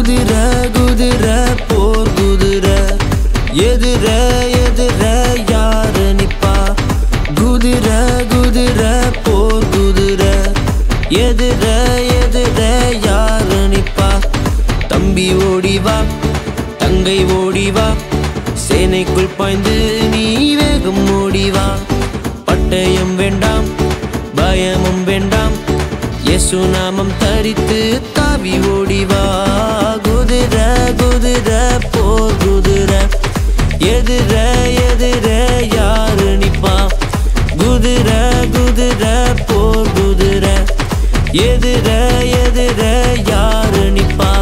குதிர குதிர போர் குதிர எதிர எதிர யாரு நிப்பா குதிர குதிர போர் குதிர எதிர எதிர யாரு நிப்பா தம்பி ஓடி வா தங்கை ஓடி வா சேனைக்குள் பாய்ந்து நீ வேகம் ஓடி வா பட்டயம் வேண்டாம் பயமும் வேண்டாம் இயேசு நாமம் தரித்து தாவி ஓடி வா குதிர குதிர போர் குதிர எதிர எதிர யாரு நிப்பா குதிர குதிர போர் குதிர எதிர எதிர யாரு நிப்பா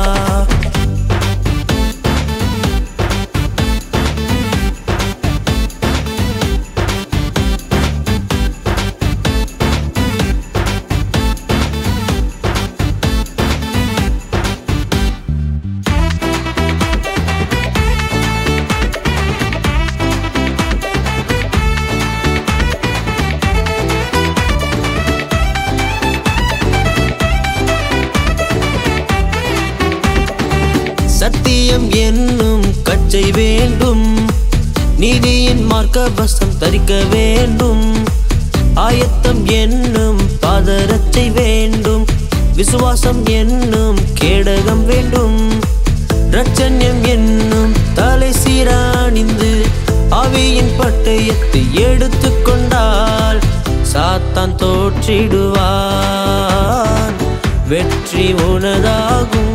சத்தியம் என்னும் கச்சை வேண்டும் நீதியின் மார்க்கவசம் தரிக்க வேண்டும் ஆயத்தம் என்னும் பாதரட்சை வேண்டும் விசுவாசம் என்னும் கேடகம் வேண்டும் ரட்சண்யம் என்னும் தலை சீராணிந்து ஆவியின் பட்டயத்தை எடுத்துக்கொண்டால் சாத்தான் தோற்றிடுவான் வெற்றி உனதாகும்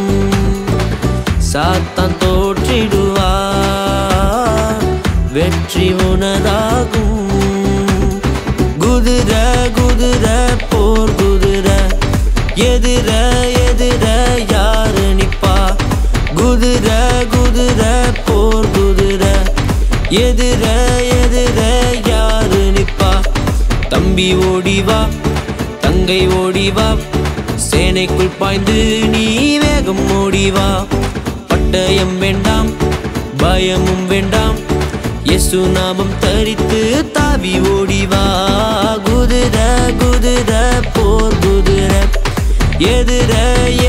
சாத்தான் தோற்றிடுவார் வெற்றி உனதாகும் குதிர குதிர போர் குதிர எதிர எதிர யாரு நிப்பா குதிர குதிர போர் குதிர எதிர எதிர யாரு நிப்பா தம்பி ஓடி வா தங்கை ஓடி வா சேனைக்குள் பாய்ந்து நீ வேகம் ஓடி வா பட்டயம் வேண்டாம் பயமும் வேண்டாம் இயேசு நாமம் தரித்து தாவி ஓடி வா குதிர குதிர போர் குதிர எதிர